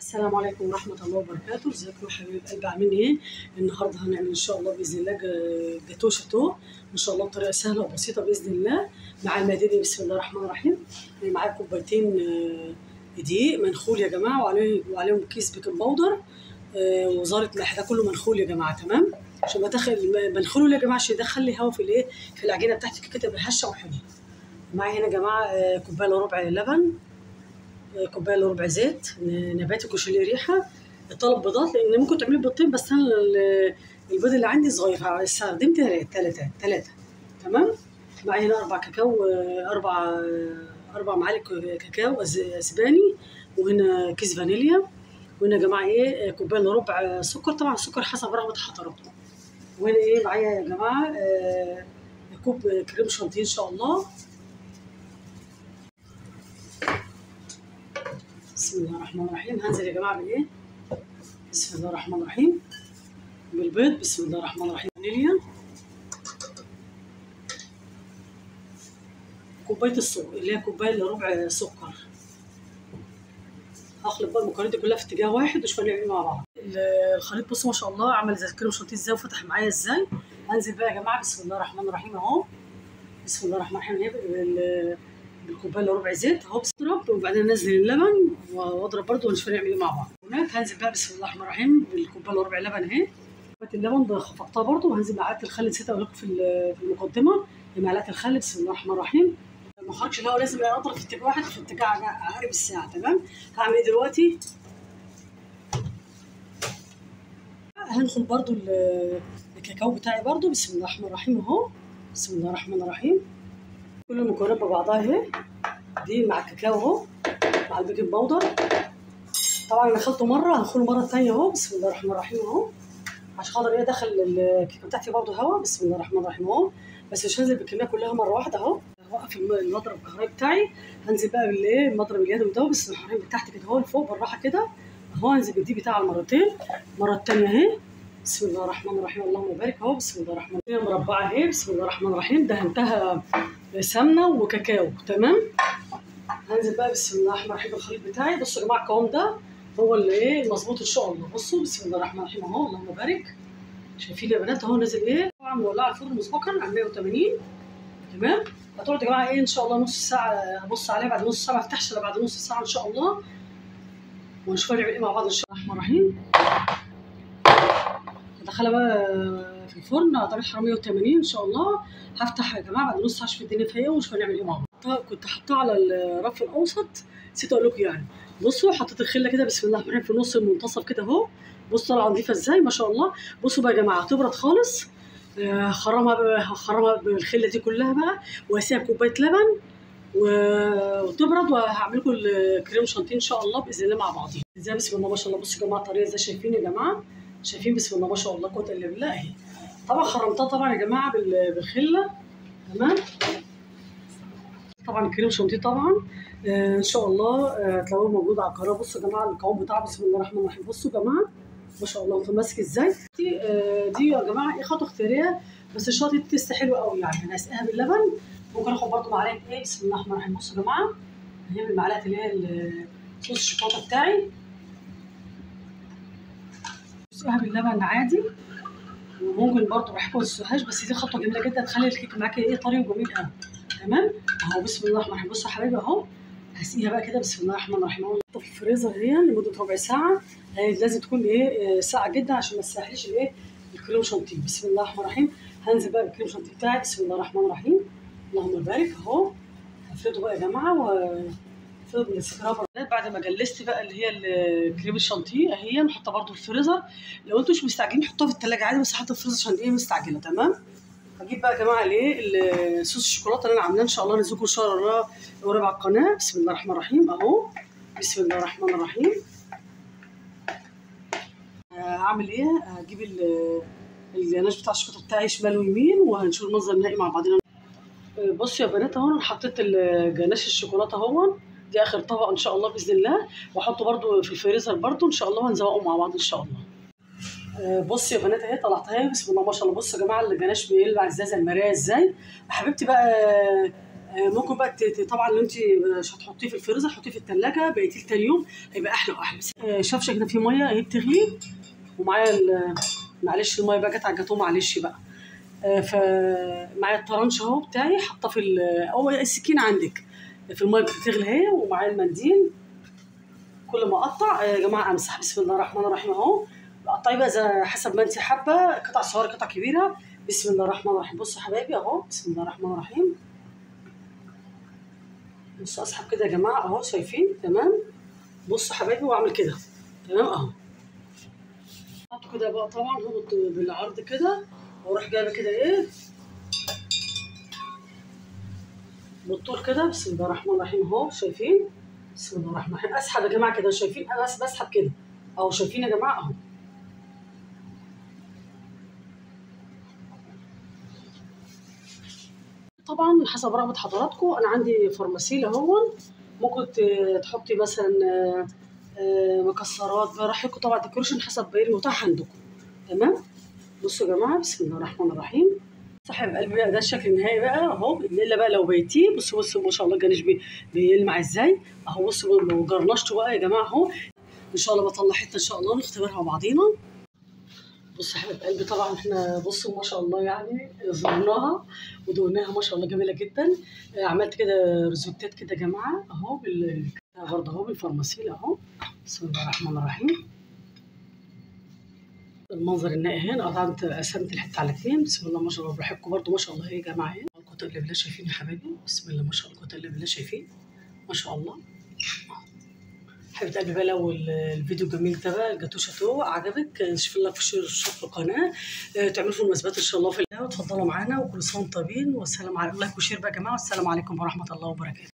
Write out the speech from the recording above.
السلام عليكم ورحمة الله وبركاته، ازيكم يا حبايب قلبي عاملين ايه؟ النهارده هنعمل ان شاء الله باذن الله جا- جاتوه شاتوه ان شاء الله بطريقة سهلة وبسيطة باذن الله مع المقادير بسم الله الرحمن الرحيم معايا كوبايتين آه، دقيق منخول يا جماعة وعليه وعليهم كيس بيكنج باودر آه، وزارة ملح ده كله منخول يا جماعة تمام؟ عشان بدخل منخوله يا جماعة عشان يدخل لي هوا في الايه؟ في العجينة بتاعتي كده تبقى هشة وحلوة. معايا هنا يا جماعة آه، كوباية الا ربع لبن كوبايه الا ربع زيت نباتي كشري ريحه ثلاث بيضات لان ممكن تعملي بيضتين بس انا ال- البيض اللي عندي صغير استخدمت ثلاثه ثلاثه تمام معايا هنا اربع كاكاو اربع اربع معالق كاكاو أز- اسباني وهنا كيس فانيليا وهنا يا جماعه ايه كوبايه الا ربع سكر طبعا السكر حسب رغبه حضراتكم وهنا ايه معايا يا جماعه آه، كوب كريم شانتيه ان شاء الله بسم الله الرحمن الرحيم هنزل يا جماعه بالايه بسم الله الرحمن الرحيم بالبيض بسم الله الرحمن الرحيم فانيليا كوبايه السكر اللي هي كوبايه الا ربع سكر هخلط بقى المكونات دي كلها في اتجاه واحد وشويه نعمل مع بعض ال- الخليط بصوا ما شاء الله عمل زي الكريم شانتيه ازاي وفتح معايا ازاي هنزل بقى يا جماعه بسم الله الرحمن الرحيم اهو بسم الله الرحمن الرحيم اهي بال- بالكوبايه الا ربع زيت اهو بضرب وبعدين انزل اللبن واضرب برده ونشوف نعمل ايه مع بعض هناك هنزل بقى بسم الله الرحمن الرحيم بالكوبايه الا ربع لبن اهي كوبايه اللبن ده خفقتها برده وهنزل معلقه الخل نسيت اقول لكم في ال- في المقدمه معلقه الخل بسم الله الرحمن الرحيم ما خرجش الهواء لازم اضرب في اتجاه واحد في اتجاه عقارب الساعه تمام هعمل ايه دلوقتي هندخل برضو ال- الكاكاو بتاعي برضو بسم الله الرحمن الرحيم اهو بسم الله الرحمن الرحيم كل المكونات ببعضها اهي دي مع الكاكاو اهو مع البيكنج باودر طبعا انا خلطه مره هنخله مره ثانيه اهو بسم الله الرحمن الرحيم اهو عشان خاطر ايه ادخل الكيكه بتاعتي برضه هوا بسم الله الرحمن الرحيم اهو بس مش هنزل بالكميه كلها مره واحده اهو هوقف الم- المضرب الكهربائي بتاعي هنزل بقى بالايه المضرب اليدوي ده بسم الله الرحمن الرحيم تحت كده اهو لفوق بالراحه كده اهو هنزل بالدي بتاعي على المرتين المره الثانيه اهي بسم الله الرحمن الرحيم اللهم بارك اهو بسم الله الرحمن الرحيم مربعه اهي بسم الله الرحمن الرحيم دهنتها سمنه وكاكاو تمام هنزل بقى بسم الله الرحمن الرحيم بالخليط بتاعي بصوا يا جماعه القوام ده هو اللي ايه المظبوط ان شاء الله بصوا بسم الله الرحمن الرحيم اهو اللهم بارك شايفين يا بنات اهو نازل ايه طبعا مولعه الفرن مسبقا على 180 تمام هتقعد يا جماعه ايه ان شاء الله نص ساعه ابص عليها بعد نص ساعه ما افتحش الا بعد نص ساعه ان شاء الله ونشوف هنعمل ايه مع بعض ان شاء الله الرحمن الرحيم هدخلها بقى في الفرن على درجه حراره 180 ان شاء الله هفتح يا جماعه بعد نص ساعه اشوف الدنيا فيها ايه ونشوف هنعمل ايه مع بعض طيب كنت حاطاه على الرف الاوسط نسيت اقول لكم يعني بصوا حطيت الخله كده بسم الله الرحمن الرحيم في النص المنتصف كده اهو بصوا طالعه نظيفه ازاي ما شاء الله بصوا بقى يا جماعه تبرد خالص آه، هخرمها بقى هخرمها بالخله دي كلها بقى واسيبها كوبايه لبن و- وتبرد وهعمل لكم الكريم شانتيه ان شاء الله باذن الله مع بعضين ازاي بسم الله ما شاء الله بصوا يا جماعه الطريقه ازاي شايفين يا جماعه شايفين بسم الله ما شاء الله قوه الا بالله اهي طبعا خرمتها طبعا يا جماعه بال- بالخله تمام طبعا الكريم شانتيه طبعا آه ان شاء الله آه، هتلاقوه موجود على القناه بصوا يا جماعه القوام بتاعه بسم الله الرحمن الرحيم بصوا يا جماعه ما شاء الله متماسك ازاي دي, آه دي يا جماعه ايه خطوه اختياريه بس الشاطئ دي تست حلوه قوي يعني انا هسقيها باللبن ممكن اخد برضه معلقه ايه بسم الله الرحمن الرحيم بصوا يا جماعه هي المعلقه اللي هي ال- صوص الشوكولاته بتاعي تسقيها باللبن عادي وممكن برضه براحتكم ما تسقوهاش بس دي خطوه جميله جدا تخلي الكيك معاكي ايه طري وجميل قوي تمام اهو بسم الله الرحمن الرحيم بصوا يا حبايبي اهو هسقيها بقى كده بسم الله الرحمن الرحيم اهو في الفريزر هي لمده ربع ساعه هي لازم تكون ايه آه، ساعه جدا عشان ما تستحليش الايه الكريم شانتيه بسم الله الرحمن الرحيم هنزل بقى بالكريم شانتيه بتاعي بسم الله الرحمن الرحيم اللهم بارك اهو هفرده بقى يا جماعه وفرده بالسكرابر بعد ما جلست بقى اللي هي الكريم الشانتيه اهي نحطها برده في الفريزر لو انتوا مش مستعجلين حطوها في الثلاجه عادي بس حطها في الفريزر عشان ايه مستعجله تمام هجيب بقى يا جماعه الايه ال- صوص الشوكولاته اللي انا عاملاه ان شاء الله نزلكم ان شاء الله قريب على القناه بسم الله الرحمن الرحيم اهو بسم الله الرحمن الرحيم آه، هعمل ايه هجيب ال- الجناش بتاع الشوكولاته بتاعي شمال ويمين وهنشوف المنظر النهائي مع بعضنا آه، بصوا يا بنات اهو انا حطيت الجناش الشوكولاته اهو دي اخر طبق ان شاء الله باذن الله واحطه برده في الفريزر برده ان شاء الله وهنزوقه مع بعض ان شاء الله آه، بصوا يا بنات اهي طلعتها بسم الله ما شاء الله بصوا يا جماعه الجناش بيلمع ازاي زي المرايه ازاي حبيبتي بقى آه، ممكن بقى ت- ت- طبعا لو انت مش هتحطيه في الفريزر حطيه في الثلاجه بقيتيه تاني يوم هيبقى احلى واحلى آه، شفشه كده في ميه اهي بتغلي ومعايا ال- معلش الميه بقى جت على الجاتوه معلش بقى آه، فمعايا الطرنش اهو بتاعي حاطاه في ال- هو السكينه عندك في الميه بتغلي اهي ومعايا المنديل كل ما اقطع آه، يا جماعه امسح بسم الله الرحمن الرحيم اهو قطعي بقى زي حسب ما انت حابه قطع صغيره قطع كبيره بسم الله الرحمن الرحيم بصوا يا حبايبي اهو بسم الله الرحمن الرحيم بصوا اسحب كده يا جماعه اهو شايفين تمام بصوا حبايبي واعمل كده تمام اهو احط كده بقى طبعا هو بالعرض كده واروح جايبه كده ايه بالطول كده بسم الله الرحمن الرحيم اهو شايفين بسم الله الرحمن الرحيم اسحب يا جماعه كده شايفين انا بس بسحب كده اهو شايفين يا جماعه اهو طبعا حسب رغبه حضراتكم انا عندي فارماسيل اهو ممكن ت- تحطي مثلا آه، آه، مكسرات براحتكم طبعا ديكوريشن حسب ايه المتاح عندكم تمام بصوا يا جماعه بسم الله الرحمن الرحيم صاحب قلبي بقى ده الشكل النهائي بقى اهو الليله بقى لو بيتيه بصوا بصوا ما شاء الله الجرنش بي بيلمع ازاي اهو بصوا لو جرنشته بقى يا جماعه اهو ان شاء الله بطلع حته ان شاء الله نختبرها مع بعضينا بصوا يا حبيب قلبي طبعا احنا بصوا ما شاء الله يعني زرناها ودقناها ما شاء الله جميله جدا آه، عملت كده ريزوتات كده يا جماعه اهو بال برضه اهو بالفارماسيل اهو بسم الله الرحمن الرحيم المنظر النهائي هنا قطعت قسمت الحته على اتنين بسم الله ما شاء الله بحبكم برضه ما شاء الله يا جماعه اهي الكتب اللي بالله شايفين يا حبايبي بسم الله ما شاء الله الكتب اللي بالله شايفين ما شاء الله حبيبة قلبي بقى لو ال- الفيديو جميل ده بقى الجاتو شاتو عجبك آه، شوف لك في شير في القناه آه، تعملوا في المناسبات ان شاء الله في الله وتفضلوا معانا وكل سنه وانتم طيبين والسلام عليكم لايك وشير بقى يا جماعه والسلام عليكم ورحمه الله وبركاته